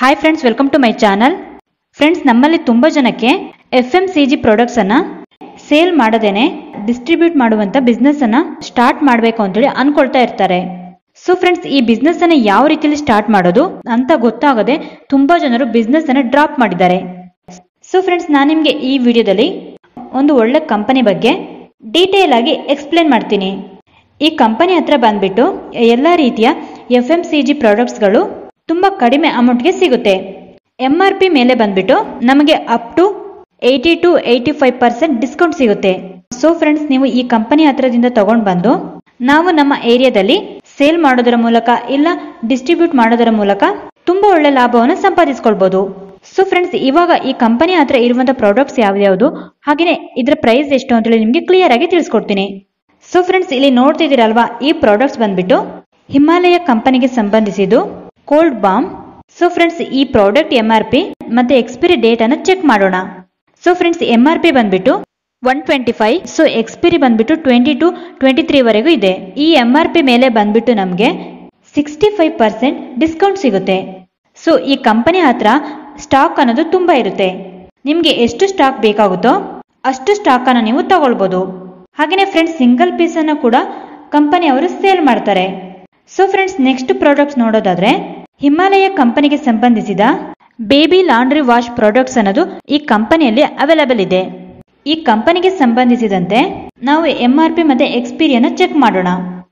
hi friends welcome to my channel friends ನಮ್ಮಲ್ಲಿ ತುಂಬ ಜನಕ್ಕೆ ಎಫ್ ಎಂ ಸಿ ಜಿ ಪ್ರಾಡಕ್ಟ್ಸನ್ನು ಸೇಲ್ ಮಾಡದೇನೆ ಡಿಸ್ಟ್ರಿಬ್ಯೂಟ್ ಮಾಡುವಂಥ ಬಿಸ್ನೆಸ್ಸನ್ನು ಸ್ಟಾರ್ಟ್ ಮಾಡಬೇಕು ಅಂತೇಳಿ ಅನ್ಕೊಳ್ತಾ ಇರ್ತಾರೆ ಸೊ ಫ್ರೆಂಡ್ಸ್ ಈ ಬಿಸ್ನೆಸ್ಸನ್ನು ಯಾವ ರೀತಿಯಲ್ಲಿ ಸ್ಟಾರ್ಟ್ ಮಾಡೋದು ಅಂತ ಗೊತ್ತಾಗದೆ ತುಂಬ ಜನರು ಬಿಸ್ನೆಸ್ಸನ್ನು ಡ್ರಾಪ್ ಮಾಡಿದ್ದಾರೆ ಸೊ ಫ್ರೆಂಡ್ಸ್ ನಾನು ನಿಮಗೆ ಈ ವಿಡಿಯೋದಲ್ಲಿ ಒಂದು ಒಳ್ಳೆ ಕಂಪನಿ ಬಗ್ಗೆ ಡೀಟೇಲ್ ಆಗಿ ಎಕ್ಸ್ಪ್ಲೇನ್ ಮಾಡ್ತೀನಿ ಈ ಕಂಪನಿ ಹತ್ರ ಬಂದ್ಬಿಟ್ಟು ಎಲ್ಲ ರೀತಿಯ ಎಫ್ ಎಂ ಸಿ ಜಿ ಪ್ರಾಡಕ್ಟ್ಸ್ಗಳು ತುಂಬ ಕಡಿಮೆ ಅಮೌಂಟ್ಗೆ ಸಿಗುತ್ತೆ ಎಂ ಆರ್ ಪಿ ಮೇಲೆ ಬಂದ್ಬಿಟ್ಟು ನಮಗೆ up to eighty to eighty five percent discount ಸಿಗುತ್ತೆ ಸೊ ಫ್ರೆಂಡ್ಸ್ ನೀವು ಈ ಕಂಪನಿ ಹತ್ರದಿಂದ ತಗೊಂಡು ಬಂದು ನಾವು ನಮ್ಮ ಏರಿಯಾದಲ್ಲಿ ಸೇಲ್ ಮಾಡೋದರ ಮೂಲಕ ಇಲ್ಲ ಡಿಸ್ಟ್ರಿಬ್ಯೂಟ್ ಮಾಡೋದರ ಮೂಲಕ ತುಂಬಾ ಒಳ್ಳೆ ಲಾಭವನ್ನು ಸಂಪಾದಿಸ್ಕೊಳ್ಬಹುದು ಸೊ ಫ್ರೆಂಡ್ಸ್ ಇವಾಗ ಈ ಕಂಪನಿ ಹತ್ರ ಇರುವಂತಹ ಪ್ರಾಡಕ್ಟ್ಸ್ ಯಾವ್ದ್ಯಾವ್ದು ಹಾಗೇನೆ ಇದರ ಪ್ರೈಸ್ ಎಷ್ಟು ಅಂತೇಳಿ ನಿಮಗೆ ಕ್ಲಿಯರ್ ಆಗಿ ತಿಳಿಸ್ಕೊಡ್ತೀನಿ ಸೊ ಫ್ರೆಂಡ್ಸ್ ಇಲ್ಲಿ ನೋಡ್ತಿದ್ದೀರಲ್ವಾ ಈ ಪ್ರಾಡಕ್ಟ್ಸ್ ಬಂದ್ಬಿಟ್ಟು ಹಿಮಾಲಯ ಕಂಪನಿಗೆ ಸಂಬಂಧಿಸಿದ್ದು ಕೋಲ್ಡ್ ಬಾಂಬ್ ಸೊ ಫ್ರೆಂಡ್ಸ್ ಈ ಪ್ರಾಡಕ್ಟ್ ಎಂ ಆರ್ ಪಿ ಮತ್ತೆ ಎಕ್ಸ್ಪೈರಿ ಡೇಟ್ ಅನ್ನು ಚೆಕ್ ಮಾಡೋಣ so friends M R P ಬಂದ್ಬಿಟ್ಟು one twenty five so expiry ಬಂದ್ಬಿಟ್ಟು ಟ್ವೆಂಟಿ ಟು ಟ್ವೆಂಟಿ ತ್ರೀ ವರೆಗೂ ಇದೆ ಈ ಎಂ ಆರ್ ಪಿ ಮೇಲೆ ಬಂದ್ಬಿಟ್ಟು ನಮಗೆ ಸಿಕ್ಸ್ಟಿ ಫೈವ್ ಪರ್ಸೆಂಟ್ ಡಿಸ್ಕೌಂಟ್ ಸಿಗುತ್ತೆ ಸೊ ಈ ಕಂಪನಿ ಹತ್ರ ಸ್ಟಾಕ್ ಅನ್ನೋದು ತುಂಬಾ ಇರುತ್ತೆ ನಿಮಗೆ ಎಷ್ಟು ಸ್ಟಾಕ್ ಬೇಕಾಗುತ್ತೋ ಅಷ್ಟು ಸ್ಟಾಕ್ ಅನ್ನು ನೀವು ತಗೊಳ್ಬೋದು ಹಾಗೆಯೇ ಫ್ರೆಂಡ್ಸ್ ಸಿಂಗಲ್ ಪೀಸ್ ಅನ್ನು ಕೂಡ ಕಂಪನಿ ಅವರು ಸೇಲ್ ಮಾಡ್ತಾರೆ ಸೊ ಫ್ರೆಂಡ್ಸ್ ನೆಕ್ಸ್ಟ್ ಪ್ರಾಡಕ್ಟ್ಸ್ ನೋಡೋದಾದ್ರೆ ಹಿಮಾಲಯ ಕಂಪನಿಗೆ ಸಂಬಂಧಿಸಿದ ಬೇಬಿ ಲಾಂಡ್ರಿ ವಾಶ್ ಪ್ರಾಡಕ್ಟ್ಸ್ ಅನ್ನೋದು ಈ ಕಂಪನಿಯಲ್ಲಿ ಅವೈಲಬಲ್ ಇದೆ ಈ ಕಂಪನಿಗೆ ಸಂಬಂಧಿಸಿದಂತೆ ನಾವು ಎಂ ಆರ್ ಪಿ ಮತ್ತೆ ಎಕ್ಸ್ಪೀರಿಯನ್ನ ಚೆಕ್ ಮಾಡೋಣ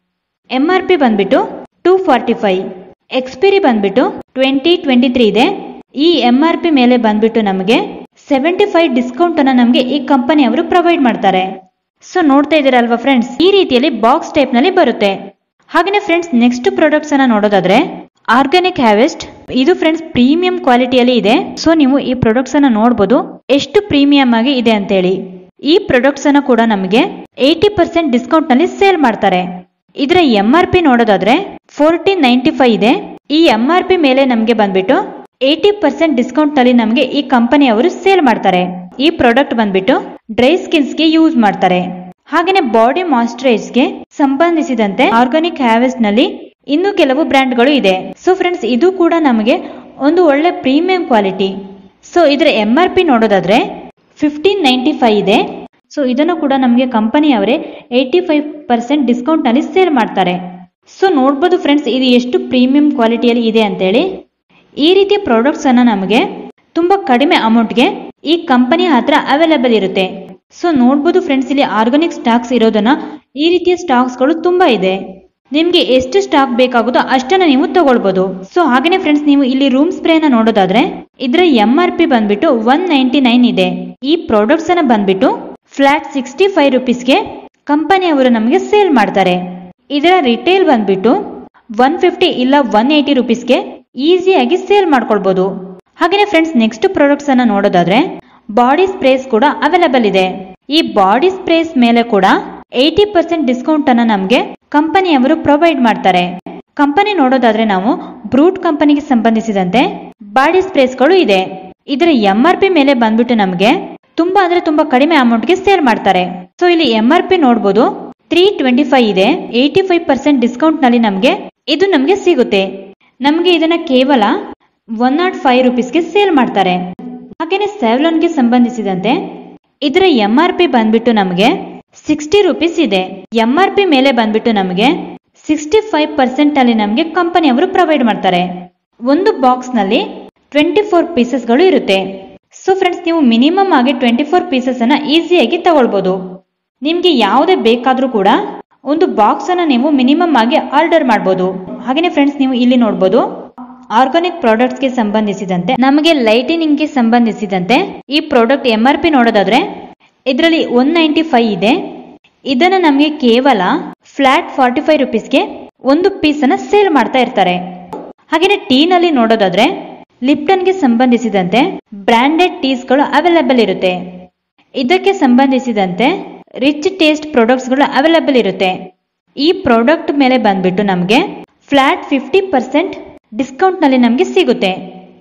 ಎಂ ಆರ್ ಪಿ ಬಂದ್ಬಿಟ್ಟು ಟೂ ಫಾರ್ಟಿ ಫೈವ್ ಎಕ್ಸ್ಪೈರಿ ಬಂದ್ಬಿಟ್ಟು ಟ್ವೆಂಟಿ ಟ್ವೆಂಟಿ ತ್ರೀ ಇದೆ ಈ ಎಂ ಆರ್ ಪಿ ಮೇಲೆ ಬಂದ್ಬಿಟ್ಟು ನಮಗೆ ಸೆವೆಂಟಿ ಫೈವ್ ಡಿಸ್ಕೌಂಟ್ ಅನ್ನ ನಮಗೆ ಈ ಕಂಪನಿ ಅವರು ಪ್ರೊವೈಡ್ ಮಾಡ್ತಾರೆ ಸೊ ನೋಡ್ತಾ ಇದ್ದೀರಲ್ವಾ ಫ್ರೆಂಡ್ಸ್ ಈ ರೀತಿಯಲ್ಲಿ ಬಾಕ್ಸ್ ಟೈಪ್ ನಲ್ಲಿ ಬರುತ್ತೆ ಹಾಗೇನೆ ಫ್ರೆಂಡ್ಸ್ ನೆಕ್ಸ್ಟ್ ಪ್ರಾಡಕ್ಟ್ಸ್ ಅನ್ನ ನೋಡೋದಾದ್ರೆ ಆರ್ಗ್ಯಾನಿಕ್ ಹ್ಯಾವೆಸ್ಟ್ ಇದು ಫ್ರೆಂಡ್ಸ್ ಪ್ರೀಮಿಯಂ ಕ್ವಾಲಿಟಿಯಲ್ಲಿ ಇದೆ ಸೊ ನೀವು ಈ ಪ್ರಾಡಕ್ಟ್ಸ್ ಅನ್ನ ನೋಡಬಹುದು ಎಷ್ಟು ಪ್ರೀಮಿಯಂ ಆಗಿ ಇದೆ ಅಂತೇಳಿ ಈ ಪ್ರಾಡಕ್ಟ್ಸ್ ಅನ್ನ ಕೂಡ ನಮಗೆ ಏಯ್ಟಿ ಪರ್ಸೆಂಟ್ ಡಿಸ್ಕೌಂಟ್ ನಲ್ಲಿ ಸೇಲ್ ಮಾಡ್ತಾರೆ ಇದರ ಎಂ ಆರ್ ಪಿ ನೋಡೋದಾದ್ರೆ ಫೋರ್ಟೀನ್ ನೈಂಟಿ ಫೈವ್ ಇದೆ ಈ ಎಂ ಆರ್ ಪಿ ಮೇಲೆ ನಮಗೆ ಬಂದ್ಬಿಟ್ಟು ಏಯ್ಟಿ ಪರ್ಸೆಂಟ್ ಡಿಸ್ಕೌಂಟ್ ನಲ್ಲಿ ನಮಗೆ ಈ ಕಂಪನಿ ಅವರು ಸೇಲ್ ಮಾಡ್ತಾರೆ ಈ ಪ್ರಾಡಕ್ಟ್ ಬಂದ್ಬಿಟ್ಟು ಡ್ರೈ ಸ್ಕಿನ್ಸ್ ಗೆ ಯೂಸ್ ಮಾಡ್ತಾರೆ ಹಾಗೇನೆ ಬಾಡಿ ಮಾಯಿಶ್ಚರೈಸ್ ಗೆ ಸಂಬಂಧಿಸಿದಂತೆ ಆರ್ಗಾನಿಕ್ ಹ್ಯಾವೆಸ್ ನಲ್ಲಿ ಇನ್ನು ಕೆಲವು ಬ್ರ್ಯಾಂಡ್ಗಳು ಇದೆ ಸೊ ಫ್ರೆಂಡ್ಸ್ ಇದು ಕೂಡ ನಮಗೆ ಒಂದು ಒಳ್ಳೆ ಪ್ರೀಮಿಯಂ ಕ್ವಾಲಿಟಿ ಸೊ ಇದರ ಎಂ ಆರ್ ಪಿ ನೋಡೋದಾದ್ರೆ ಫಿಫ್ಟೀನ್ ನೈಂಟಿ ಫೈವ್ ಇದೆ ಸೊ ಇದನ್ನು ಕೂಡ ನಮಗೆ ಕಂಪನಿಯವರೇ ಏಯ್ಟಿ ಫೈವ್ ಪರ್ಸೆಂಟ್ ಡಿಸ್ಕೌಂಟ್ ನಲ್ಲಿ ಸೇಲ್ ಮಾಡ್ತಾರೆ ಸೊ ನೋಡ್ಬೋದು ಫ್ರೆಂಡ್ಸ್ ಇದು ಎಷ್ಟು ಪ್ರೀಮಿಯಂ ಕ್ವಾಲಿಟಿಯಲ್ಲಿ ಇದೆ ಅಂತೇಳಿ ಈ ರೀತಿಯ ಪ್ರಾಡಕ್ಟ್ಸ್ ಅನ್ನ ನಮಗೆ ತುಂಬಾ ಕಡಿಮೆ ಅಮೌಂಟ್ಗೆ ಈ ಕಂಪನಿ ಹತ್ರ ಅವೈಲೇಬಲ್ ಇರುತ್ತೆ ಸೊ ನೋಡ್ಬೋದು ಫ್ರೆಂಡ್ಸ್ ಇಲ್ಲಿ ಆರ್ಗಾನಿಕ್ ಸ್ಟಾಕ್ಸ್ ಇರೋದನ್ನ ಈ ರೀತಿಯ ಸ್ಟಾಕ್ಸ್ ಗಳು ತುಂಬಾ ಇದೆ ನಿಮ್ಗೆ ಎಷ್ಟು ಸ್ಟಾಕ್ ಬೇಕಾಗುತ್ತೋ ಅಷ್ಟನ್ನ ನೀವು ತಗೊಳ್ಬಹುದು ಸೊ ಹಾಗೇನೆ ಫ್ರೆಂಡ್ಸ್ ನೀವು ಇಲ್ಲಿ ರೂಮ್ ಸ್ಪ್ರೇನ ನೋಡೋದಾದ್ರೆ ಇದರ ಎಂ ಆರ್ ಪಿ ಬಂದ್ಬಿಟ್ಟು ಒನ್ ನೈಂಟಿ ನೈನ್ ಇದೆ ಈ ಪ್ರಾಡಕ್ಟ್ಸ್ ಅನ್ನ ಬಂದ್ಬಿಟ್ಟು ಫ್ಲಾಟ್ ಸಿಕ್ಸ್ಟಿ ಫೈವ್ ರುಪೀಸ್ಗೆ ಕಂಪನಿ ಅವರು ನಮಗೆ ಸೇಲ್ ಮಾಡ್ತಾರೆ ಇದರ ರಿಟೇಲ್ ಬಂದ್ಬಿಟ್ಟು ಒನ್ ಫಿಫ್ಟಿ ಇಲ್ಲ ಒನ್ ಏಯ್ಟಿ ರುಪೀಸ್ಗೆ ಈಸಿಯಾಗಿ ಸೇಲ್ ಮಾಡ್ಕೊಳ್ಬಹುದು ಹಾಗೇನೆ ಫ್ರೆಂಡ್ಸ್ ನೆಕ್ಸ್ಟ್ ಪ್ರಾಡಕ್ಟ್ಸ್ ಅನ್ನ ನೋಡೋದಾದ್ರೆ ಬಾಡಿ ಸ್ಪ್ರೇಸ್ ಕೂಡ ಅವೈಲಬಲ್ ಇದೆ ಈ ಬಾಡಿ ಸ್ಪ್ರೇಸ್ ಮೇಲೆ ಕೂಡ ಏಯ್ಟಿ ಪರ್ಸೆಂಟ್ ಡಿಸ್ಕೌಂಟ್ ಅನ್ನ ನಮಗೆ ಕಂಪನಿಯವರು ಪ್ರೊವೈಡ್ ಮಾಡ್ತಾರೆ ಕಂಪನಿ ನೋಡೋದಾದ್ರೆ ನಾವು ಬ್ರೂಟ್ ಕಂಪನಿಗೆ ಸಂಬಂಧಿಸಿದಂತೆ ಬಾಡಿ ಸ್ಪ್ರೇಸ್ಗಳು ಇದೆ ಇದರ ಎಂ ಆರ್ ಪಿ ಮೇಲೆ ಬಂದ್ಬಿಟ್ಟು ನಮಗೆ ತುಂಬಾ ಅಂದ್ರೆ ತುಂಬಾ ಕಡಿಮೆ ಅಮೌಂಟ್ಗೆ ಸೇಲ್ ಮಾಡ್ತಾರೆ ಸೊ ಇಲ್ಲಿ ಎಂ ಆರ್ ಪಿ ನೋಡಬಹುದು ತ್ರೀ ಟ್ವೆಂಟಿ ಫೈವ್ ಇದೆ ಏಯ್ಟಿ ಫೈವ್ ಪರ್ಸೆಂಟ್ ಡಿಸ್ಕೌಂಟ್ ನಲ್ಲಿ ನಮಗೆ ಇದು ನಮಗೆ ಸಿಗುತ್ತೆ ನಮಗೆ ಇದನ್ನ ಕೇವಲ ಒನ್ ನಾಟ್ ಫೈವ್ ರುಪೀಸ್ಗೆ ಸೇಲ್ ಮಾಡ್ತಾರೆ ಹಾಗೇನೆ ಸ್ಯಾವ್ಲನ್ಗೆ ಸಂಬಂಧಿಸಿದಂತೆ ಇದರ ಎಂ ಆರ್ ಪಿ ಬಂದ್ಬಿಟ್ಟು ನಮಗೆ ಸಿಕ್ಸ್ಟಿ ರುಪೀಸ್ ಇದೆ ಎಂ ಆರ್ ಪಿ ಮೇಲೆ ಬಂದ್ಬಿಟ್ಟು ನಮಗೆ ಸಿಕ್ಸ್ಟಿ ಫೈವ್ ಪರ್ಸೆಂಟ್ ಅಲ್ಲಿ ನಮಗೆ ಕಂಪನಿ ಅವರು ಪ್ರೊವೈಡ್ ಮಾಡ್ತಾರೆ ಒಂದು ಬಾಕ್ಸ್ ನಲ್ಲಿ ಟ್ವೆಂಟಿ ಫೋರ್ ಪೀಸಸ್ ಗಳು ಇರುತ್ತೆ ಸೊ ಫ್ರೆಂಡ್ಸ್ ನೀವು ಮಿನಿಮಮ್ ಆಗಿ ಟ್ವೆಂಟಿ ಫೋರ್ ಪೀಸಸ್ ಅನ್ನ ಈಸಿಯಾಗಿ ತಗೊಳ್ಬಹುದು ನಿಮ್ಗೆ ಯಾವುದೇ ಬೇಕಾದ್ರೂ ಕೂಡ ಒಂದು ಬಾಕ್ಸ್ ಅನ್ನ ನೀವು ಮಿನಿಮಮ್ ಆಗಿ ಆರ್ಡರ್ ಮಾಡಬಹುದು ಹಾಗೇನೆ ಫ್ರೆಂಡ್ಸ್ ನೀವು ಇಲ್ಲಿ ನೋಡಬಹುದು ಆರ್ಗಾನಿಕ್ ಪ್ರಾಡಕ್ಟ್ಸ್ ಗೆ ಸಂಬಂಧಿಸಿದಂತೆ ನಮಗೆ ಲೈಟಿನಿಂಗ್ ಗೆ ಸಂಬಂಧಿಸಿದಂತೆ ಈ ಪ್ರಾಡಕ್ಟ್ ಎಂ ಆರ್ ಪಿ ನೋಡೋದಾದ್ರೆ ಇದರಲ್ಲಿ ಒನ್ ನೈಂಟಿ ಫೈವ್ ಇದೆ ಇದನ್ನ ನಮಗೆ ಕೇವಲ ಫ್ಲಾಟ್ ಫಾರ್ಟಿ ಫೈವ್ ರುಪೀಸ್ಗೆ ಒಂದು ಪೀಸ್ ಅನ್ನ ಸೇಲ್ ಮಾಡ್ತಾ ಇರ್ತಾರೆ ಹಾಗೇನೆ ಟೀ ನಲ್ಲಿ ನೋಡೋದಾದ್ರೆ ಲಿಪ್ಟನ್ ಗೆ ಸಂಬಂಧಿಸಿದಂತೆ ಬ್ರಾಂಡೆಡ್ ಟೀಸ್ ಗಳು ಅವೈಲಬಲ್ ಇರುತ್ತೆ ಇದಕ್ಕೆ ಸಂಬಂಧಿಸಿದಂತೆ ರಿಚ್ ಟೇಸ್ಟ್ ಪ್ರಾಡಕ್ಟ್ಸ್ ಗಳು ಅವೈಲಬಲ್ ಇರುತ್ತೆ ಈ ಪ್ರಾಡಕ್ಟ್ ಮೇಲೆ ಬಂದ್ಬಿಟ್ಟು ನಮಗೆ ಫ್ಲಾಟ್ ಫಿಫ್ಟಿ ಪರ್ಸೆಂಟ್ ಡಿಸ್ಕೌಂಟ್ ನಲ್ಲಿ ನಮಗೆ ಸಿಗುತ್ತೆ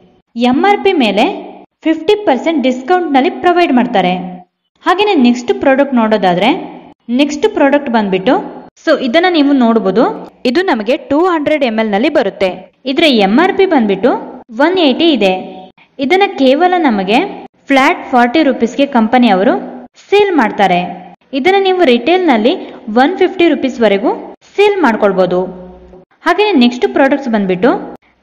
ಎಂ ಆರ್ ಪಿ ಮೇಲೆ ಫಿಫ್ಟಿ ಪರ್ಸೆಂಟ್ ಡಿಸ್ಕೌಂಟ್ ನಲ್ಲಿ ಪ್ರೊವೈಡ್ ಮಾಡ್ತಾರೆ ಹಾಗೇನೆ ನೆಕ್ಸ್ಟ್ ಪ್ರಾಡಕ್ಟ್ ನೋಡೋದಾದ್ರೆ ನೆಕ್ಸ್ಟ್ ಪ್ರಾಡಕ್ಟ್ ಬಂದ್ಬಿಟ್ಟು ಸೊ ಇದನ್ನ ನೀವು ನೋಡಬಹುದು ಇದು ನಮಗೆ ಟೂ ಹಂಡ್ರೆಡ್ ಎಂ ಎಲ್ ನಲ್ಲಿ ಬರುತ್ತೆ ಇದರ ಎಂ ಆರ್ ಪಿ ಬಂದ್ಬಿಟ್ಟು ಒನ್ ಏಯ್ಟಿ ಇದೆ ಇದನ್ನ ಕೇವಲ ನಮಗೆ ಫ್ಲಾಟ್ ಫಾರ್ಟಿ ರುಪೀಸ್ಗೆ ಕಂಪನಿ ಅವರು ಸೇಲ್ ಮಾಡ್ತಾರೆ ಇದನ್ನ ನೀವು ರಿಟೇಲ್ ನಲ್ಲಿ ಒನ್ ಫಿಫ್ಟಿ ರುಪೀಸ್ ವರೆಗೂ ಸೇಲ್ ಮಾಡ್ಕೊಳ್ಬಹುದು ಹಾಗೆಯೇ ನೆಕ್ಸ್ಟ್ ಪ್ರಾಡಕ್ಟ್ಸ್ ಬಂದ್ಬಿಟ್ಟು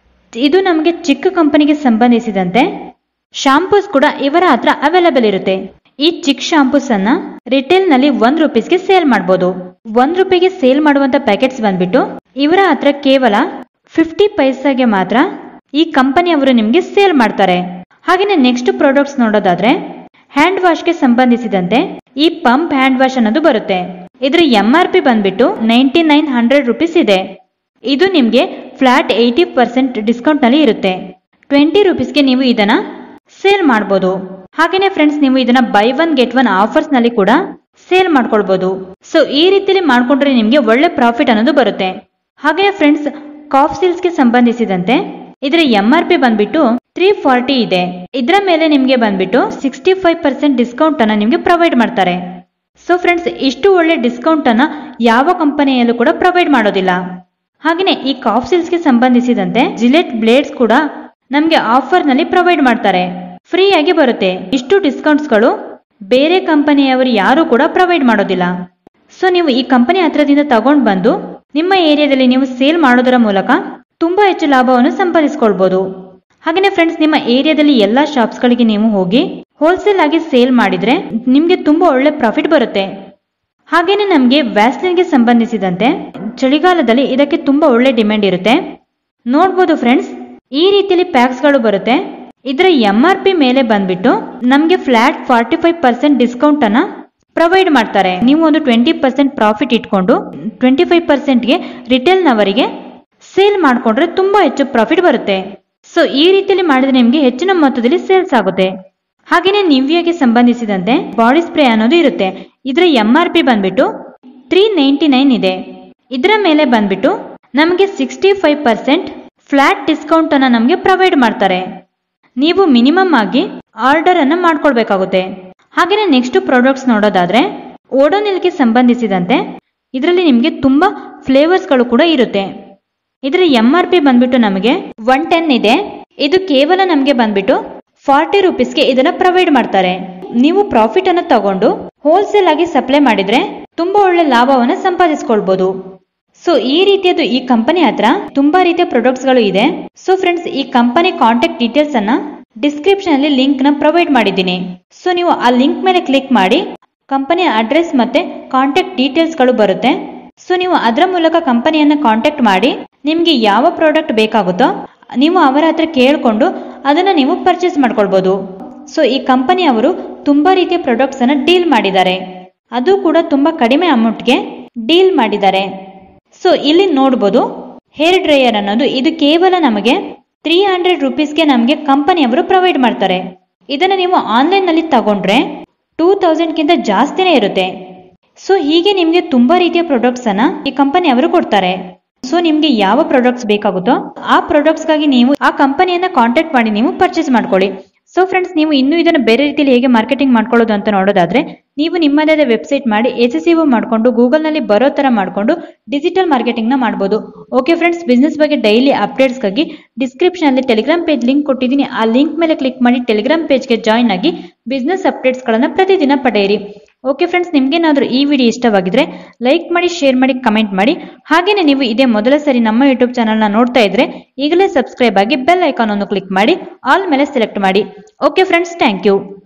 ಇದು ನಮಗೆ ಚಿಕ್ಕ ಕಂಪನಿಗೆ ಸಂಬಂಧಿಸಿದಂತೆ ಶಾಂಪೂಸ್ ಕೂಡ ಇವರ ಹತ್ರ ಅವೈಲಬಲ್ ಇರುತ್ತೆ ಈ ಚಿಕ್ಕ ಶಾಂಪೂಸ್ ಅನ್ನ ರಿಟೇಲ್ ನಲ್ಲಿ ಒಂದ್ ರುಪೀಸ್ಗೆ ಸೇಲ್ ಮಾಡಬಹುದು ಒಂದ್ ರೂಪಾಯಿಗೆ ಸೇಲ್ ಮಾಡುವಂತ ಪ್ಯಾಕೆಟ್ಸ್ ಬಂದ್ಬಿಟ್ಟು ಇವರ ಹತ್ರ ಕೇವಲ ಫಿಫ್ಟಿ ಪೈಸಾಗೆ ಮಾತ್ರ ಈ ಕಂಪನಿ ಅವರು ನಿಮ್ಗೆ ಸೇಲ್ ಮಾಡ್ತಾರೆ ಹಾಗೇನೆ ನೆಕ್ಸ್ಟ್ ಪ್ರಾಡಕ್ಟ್ಸ್ ನೋಡೋದಾದ್ರೆ ಹ್ಯಾಂಡ್ ವಾಶ್ಗೆ ಸಂಬಂಧಿಸಿದಂತೆ ಈ ಪಂಪ್ ಹ್ಯಾಂಡ್ ವಾಶ್ ಅನ್ನೋದು ಬರುತ್ತೆ ಇದ್ರ ಎಂ ಆರ್ ಪಿ ಬಂದ್ಬಿಟ್ಟು ನೈಂಟಿ ನೈನ್ ಹಂಡ್ರೆಡ್ ರುಪೀಸ್ ಇದೆ ಇದು ನಿಮ್ಗೆ ಫ್ಲಾಟ್ ಏಯ್ಟಿ ಪರ್ಸೆಂಟ್ ಡಿಸ್ಕೌಂಟ್ ನಲ್ಲಿ ಇರುತ್ತೆ ಟ್ವೆಂಟಿ ರುಪೀಸ್ಗೆ ನೀವು ಇದನ್ನ ಸೇಲ್ ಮಾಡ್ಬೋದು ಹಾಗೇನೆ ಫ್ರೆಂಡ್ಸ್ ನೀವು ಇದನ್ನ buy one get one offers ನಲ್ಲಿ ಕೂಡ ಸೇಲ್ ಮಾಡ್ಕೊಳ್ಬಹುದು ಸೊ ಈ ರೀತಿಯಲ್ಲಿ ಮಾಡ್ಕೊಂಡ್ರೆ ನಿಮ್ಗೆ ಒಳ್ಳೆ ಪ್ರಾಫಿಟ್ ಅನ್ನೋದು ಬರುತ್ತೆ ಹಾಗೆ ಫ್ರೆಂಡ್ಸ್ ಕಾಫ್ ಸೀಲ್ಸ್ ಗೆ ಸಂಬಂಧಿಸಿದಂತೆ ಇದರ ಎಂ ಆರ್ ಪಿ ಬಂದ್ಬಿಟ್ಟು ತ್ರೀ ಫಾರ್ಟಿ ಇದೆ ಇದರ ಮೇಲೆ ನಿಮ್ಗೆ ಬಂದ್ಬಿಟ್ಟು ಸಿಕ್ಸ್ಟಿ ಫೈವ್ ಪರ್ಸೆಂಟ್ ಡಿಸ್ಕೌಂಟ್ ಅನ್ನ ನಿಮ್ಗೆ ಪ್ರೊವೈಡ್ ಮಾಡ್ತಾರೆ ಸೊ ಫ್ರೆಂಡ್ಸ್ ಇಷ್ಟು ಒಳ್ಳೆ ಡಿಸ್ಕೌಂಟ್ ಅನ್ನ ಯಾವ ಕಂಪನಿಯಲ್ಲೂ ಕೂಡ ಪ್ರೊವೈಡ್ ಮಾಡೋದಿಲ್ಲ ಹಾಗೆಯೇ ಈ ಕಾಫ್ ಸೀಲ್ಸ್ ಗೆ ಸಂಬಂಧಿಸಿದಂತೆ ಜಿಲೆಟ್ ಬ್ಲೇಡ್ಸ್ ಕೂಡ ನಮ್ಗೆ ಆಫರ್ ನಲ್ಲಿ ಪ್ರೊವೈಡ್ ಮಾಡ್ತಾರೆ ಫ್ರೀ ಆಗಿ ಬರುತ್ತೆ ಇಷ್ಟು ಡಿಸ್ಕೌಂಟ್ಸ್ ಗಳು ಬೇರೆ ಕಂಪನಿಯವರು ಯಾರು ಕೂಡ ಪ್ರೊವೈಡ್ ಮಾಡೋದಿಲ್ಲ ಸೊ ನೀವು ಈ ಕಂಪನಿ ಹತ್ರದಿಂದ ತಗೊಂಡ್ ಬಂದು ನಿಮ್ಮ ಏರಿಯಾದಲ್ಲಿ ನೀವು ಸೇಲ್ ಮಾಡೋದರ ಮೂಲಕ ತುಂಬಾ ಹೆಚ್ಚು ಲಾಭವನ್ನು ಸಂಪಾದಿಸ್ಕೊಳ್ಬಹುದು ಹಾಗೆಯೇ ಫ್ರೆಂಡ್ಸ್ ನಿಮ್ಮ ಏರಿಯಾದಲ್ಲಿ ಎಲ್ಲಾ ಶಾಪ್ಸ್ ಗಳಿಗೆ ನೀವು ಹೋಗಿ ಹೋಲ್ಸೇಲ್ ಆಗಿ ಸೇಲ್ ಮಾಡಿದ್ರೆ ನಿಮ್ಗೆ ತುಂಬಾ ಒಳ್ಳೆ ಪ್ರಾಫಿಟ್ ಬರುತ್ತೆ ಹಾಗೇನೆ ನಮ್ಗೆ ವ್ಯಾಸ್ಲಿನ್ಗೆ ಸಂಬಂಧಿಸಿದಂತೆ ಚಳಿಗಾಲದಲ್ಲಿ ಇದಕ್ಕೆ ತುಂಬಾ ಒಳ್ಳೆ ಡಿಮ್ಯಾಂಡ್ ಇರುತ್ತೆ ನೋಡ್ಬೋದು ಫ್ರೆಂಡ್ಸ್ ಈ ರೀತಿಯಲ್ಲಿ ಪ್ಯಾಕ್ಸ್ ಗಳು ಬರುತ್ತೆ ಇದರ ಎಂ ಆರ್ ಪಿ ಮೇಲೆ ಬಂದ್ಬಿಟ್ಟು ನಮ್ಗೆ flat forty five percent discount ಅನ್ನ ಪ್ರೊವೈಡ್ ಮಾಡ್ತಾರೆ ನೀವು ಒಂದು ಟ್ವೆಂಟಿ ಪರ್ಸೆಂಟ್ ಪ್ರಾಫಿಟ್ ಇಟ್ಕೊಂಡು ಟ್ವೆಂಟಿ ಫೈವ್ ಪರ್ಸೆಂಟ್ಗೆ ರಿಟೇಲ್ನವರಿಗೆ ಸೇಲ್ ಮಾಡ್ಕೊಂಡ್ರೆ ತುಂಬಾ ಹೆಚ್ಚು ಪ್ರಾಫಿಟ್ ಬರುತ್ತೆ ಸೊ ಈ ರೀತಿಯಲ್ಲಿ ಮಾಡಿದ್ರೆ ನಿಮ್ಗೆ ಹೆಚ್ಚಿನ ಮೊತ್ತದಲ್ಲಿ ಸೇಲ್ಸ್ ಆಗುತ್ತೆ ಹಾಗೇನೆ ನಿವ್ಯಾಗೆ ಸಂಬಂಧಿಸಿದಂತೆ ಬಾಡಿ ಸ್ಪ್ರೇ ಅನ್ನೋದು ಇರುತ್ತೆ ಇದರ ಎಂ ಆರ್ ಪಿ ಬಂದ್ಬಿಟ್ಟು ತ್ರೀ ನೈಂಟಿ ನೈನ್ ಇದೆ ಇದರ ಮೇಲೆ ಬಂದ್ಬಿಟ್ಟು ನಮಗೆ sixty five percent flat discount ಅನ್ನ ನಮಗೆ ಪ್ರೊವೈಡ್ ಮಾಡ್ತಾರೆ ನೀವು ಮಿನಿಮಮ್ ಆಗಿ ಆರ್ಡರ್ ಅನ್ನ ಮಾಡ್ಕೊಳ್ಬೇಕಾಗುತ್ತೆ ಹಾಗೇನೆ ನೆಕ್ಸ್ಟ್ ಪ್ರಾಡಕ್ಟ್ಸ್ ನೋಡೋದಾದ್ರೆ ಓಡೋನಿಲ್ಗೆ ಸಂಬಂಧಿಸಿದಂತೆ ಇದರಲ್ಲಿ ನಿಮಗೆ ತುಂಬಾ ಫ್ಲೇವರ್ಸ್ ಗಳು ಕೂಡ ಇರುತ್ತೆ ಇದರ ಎಂ ಆರ್ ಪಿ ಬಂದ್ಬಿಟ್ಟು ನಮಗೆ ಒನ್ ಟೆನ್ ಇದೆ ಇದು ಕೇವಲ ನಮಗೆ ಬಂದ್ಬಿಟ್ಟು ಫಾರ್ಟಿ ರುಪೀಸ್ಗೆ ಇದನ್ನ ಪ್ರೊವೈಡ್ ಮಾಡ್ತಾರೆ ನೀವು ಪ್ರಾಫಿಟ್ ಅನ್ನ ತಗೊಂಡು ಹೋಲ್ಸೇಲ್ ಆಗಿ ಸಪ್ಲೈ ಮಾಡಿದ್ರೆ ತುಂಬಾ ಒಳ್ಳೆ ಲಾಭವನ್ನ ಸಂಪಾದಿಸ್ಕೊಳ್ಬಹುದು ಸೊ ಈ ರೀತಿಯದು ಈ ಕಂಪನಿ ಹತ್ರ ತುಂಬಾ ರೀತಿಯ ಪ್ರಾಡಕ್ಟ್ಸ್ ಗಳು ಇದೆ ಸೊ ಫ್ರೆಂಡ್ಸ್ ಈ ಕಂಪನಿ ಕಾಂಟ್ಯಾಕ್ಟ್ ಡೀಟೇಲ್ಸ್ ಅನ್ನ ಡಿಸ್ಕ್ರಿಪ್ಷನ್ ಅಲ್ಲಿ ಲಿಂಕ್ ನ ಪ್ರೊವೈಡ್ ಮಾಡಿದ್ದೀನಿ ಸೊ ನೀವು ಆ ಲಿಂಕ್ ಮೇಲೆ ಕ್ಲಿಕ್ ಮಾಡಿ ಕಂಪನಿಯ ಅಡ್ರೆಸ್ ಮತ್ತೆ ಕಾಂಟ್ಯಾಕ್ಟ್ ಡೀಟೇಲ್ಸ್ ಗಳು ಬರುತ್ತೆ ಸೊ ನೀವು ಅದರ ಮೂಲಕ ಕಂಪನಿಯನ್ನ ಕಾಂಟ್ಯಾಕ್ಟ್ ಮಾಡಿ ನಿಮ್ಗೆ ಯಾವ ಪ್ರಾಡಕ್ಟ್ ಬೇಕಾಗುತ್ತೋ ನೀವು ಅವರ ಹತ್ರ ಕೇಳ್ಕೊಂಡು ಅದನ್ನ ನೀವು ಪರ್ಚೇಸ್ ಮಾಡ್ಕೊಳ್ಬಹುದು ಸೊ ಈ ಕಂಪನಿ ಅವರು ತುಂಬಾ ರೀತಿಯ ಪ್ರಾಡಕ್ಟ್ಸ್ ಅನ್ನ ಡೀಲ್ ಮಾಡಿದ್ದಾರೆ ಅದು ಕೂಡ ತುಂಬಾ ಕಡಿಮೆ ಅಮೌಂಟ್ಗೆ ಡೀಲ್ ಮಾಡಿದ್ದಾರೆ ಸೊ ಇಲ್ಲಿ ನೋಡ್ಬೋದು ಹೇರ್ ಡ್ರೈಯರ್ ಅನ್ನೋದು ಇದು ಕೇವಲ ನಮಗೆ ತ್ರೀ ಹಂಡ್ರೆಡ್ ರುಪೀಸ್ಗೆ ನಮಗೆ ಕಂಪನಿಯವರು ಪ್ರೊವೈಡ್ ಮಾಡ್ತಾರೆ ಇದನ್ನ ನೀವು ಆನ್ಲೈನ್ ನಲ್ಲಿ ತಗೊಂಡ್ರೆ ಟೂ ತೌಸಂಡ್ಗಿಂತ ಜಾಸ್ತಿನೇ ಇರುತ್ತೆ ಸೊ ಹೀಗೆ ನಿಮಗೆ ತುಂಬಾ ರೀತಿಯ ಪ್ರಾಡಕ್ಟ್ಸ್ ಅನ್ನ ಈ ಕಂಪನಿ ಅವರು ಕೊಡ್ತಾರೆ ಸೊ ನಿಮ್ಗೆ ಯಾವ ಪ್ರಾಡಕ್ಟ್ಸ್ ಬೇಕಾಗುತ್ತೋ ಆ ಪ್ರಾಡಕ್ಟ್ಸ್ ಗಾಗಿ ನೀವು ಆ ಕಂಪನಿಯನ್ನ ಕಾಂಟ್ಯಾಕ್ಟ್ ಮಾಡಿ ನೀವು ಪರ್ಚೇಸ್ ಮಾಡ್ಕೊಳ್ಳಿ ಸೊ ಫ್ರೆಂಡ್ಸ್ ನೀವು ಇನ್ನೂ ಇದನ್ನು ಬೇರೆ ರೀತಿಯಲ್ಲಿ ಹೇಗೆ ಮಾರ್ಕೆಟಿಂಗ್ ಮಾಡ್ಕೊಳ್ಳೋದು ಅಂತ ನೋಡೋದಾದ್ರೆ ನೀವು ನಿಮ್ಮದೇ ಆದ ವೆಬ್ಸೈಟ್ ಮಾಡಿ ಎಸ್ ಎಸ್ ಮಾಡಿಕೊಂಡು ಗೂಗಲ್ನಲ್ಲಿ ಬರೋ ತರ ಮಾಡಿಕೊಂಡು ಡಿಜಿಟಲ್ ಮಾರ್ಕೆಟಿಂಗ್ ನ ಮಾಡ್ಬೋದು ಓಕೆ ಫ್ರೆಂಡ್ಸ್ ಬಿಸ್ನೆಸ್ ಬಗ್ಗೆ ಡೈಲಿ ಅಪ್ಡೇಟ್ಸ್ಗಾಗಿ ಡಿಸ್ಕ್ರಿಪ್ಷನ್ ಅಲ್ಲಿ ಟೆಲಿಗ್ರಾಮ್ ಪೇಜ್ ಲಿಂಕ್ ಕೊಟ್ಟಿದ್ದೀನಿ ಆ ಲಿಂಕ್ ಮೇಲೆ ಕ್ಲಿಕ್ ಮಾಡಿ ಟೆಲಿಗ್ರಾಮ್ ಪೇಜ್ಗೆ ಜಾಯ್ನ್ ಆಗಿ ಬಿಸ್ನೆಸ್ ಅಪ್ಡೇಟ್ಸ್ಗಳನ್ನ ಪ್ರತಿದಿನ ಪಡೆಯಿರಿ ಓಕೆ ಫ್ರೆಂಡ್ಸ್ ನಿಮ್ಗೇನಾದ್ರೂ ಈ ವಿಡಿಯೋ ಇಷ್ಟವಾಗಿದ್ರೆ ಲೈಕ್ ಮಾಡಿ ಶೇರ್ ಮಾಡಿ ಕಮೆಂಟ್ ಮಾಡಿ ಹಾಗೇನೆ ನೀವು ಇದೇ ಮೊದಲ ಸರಿ ನಮ್ಮ ಯೂಟ್ಯೂಬ್ ಚಾನಲ್ನ ನೋಡ್ತಾ ಇದ್ರೆ ಈಗಲೇ ಸಬ್ಸ್ಕ್ರೈಬ್ ಆಗಿ ಬೆಲ್ ಐಕಾನ್ ಅನ್ನು ಕ್ಲಿಕ್ ಮಾಡಿ ಆಲ್ ಮೇಲೆ ಸೆಲೆಕ್ಟ್ ಮಾಡಿ ಓಕೆ ಫ್ರೆಂಡ್ಸ್ ಥ್ಯಾಂಕ್ ಯು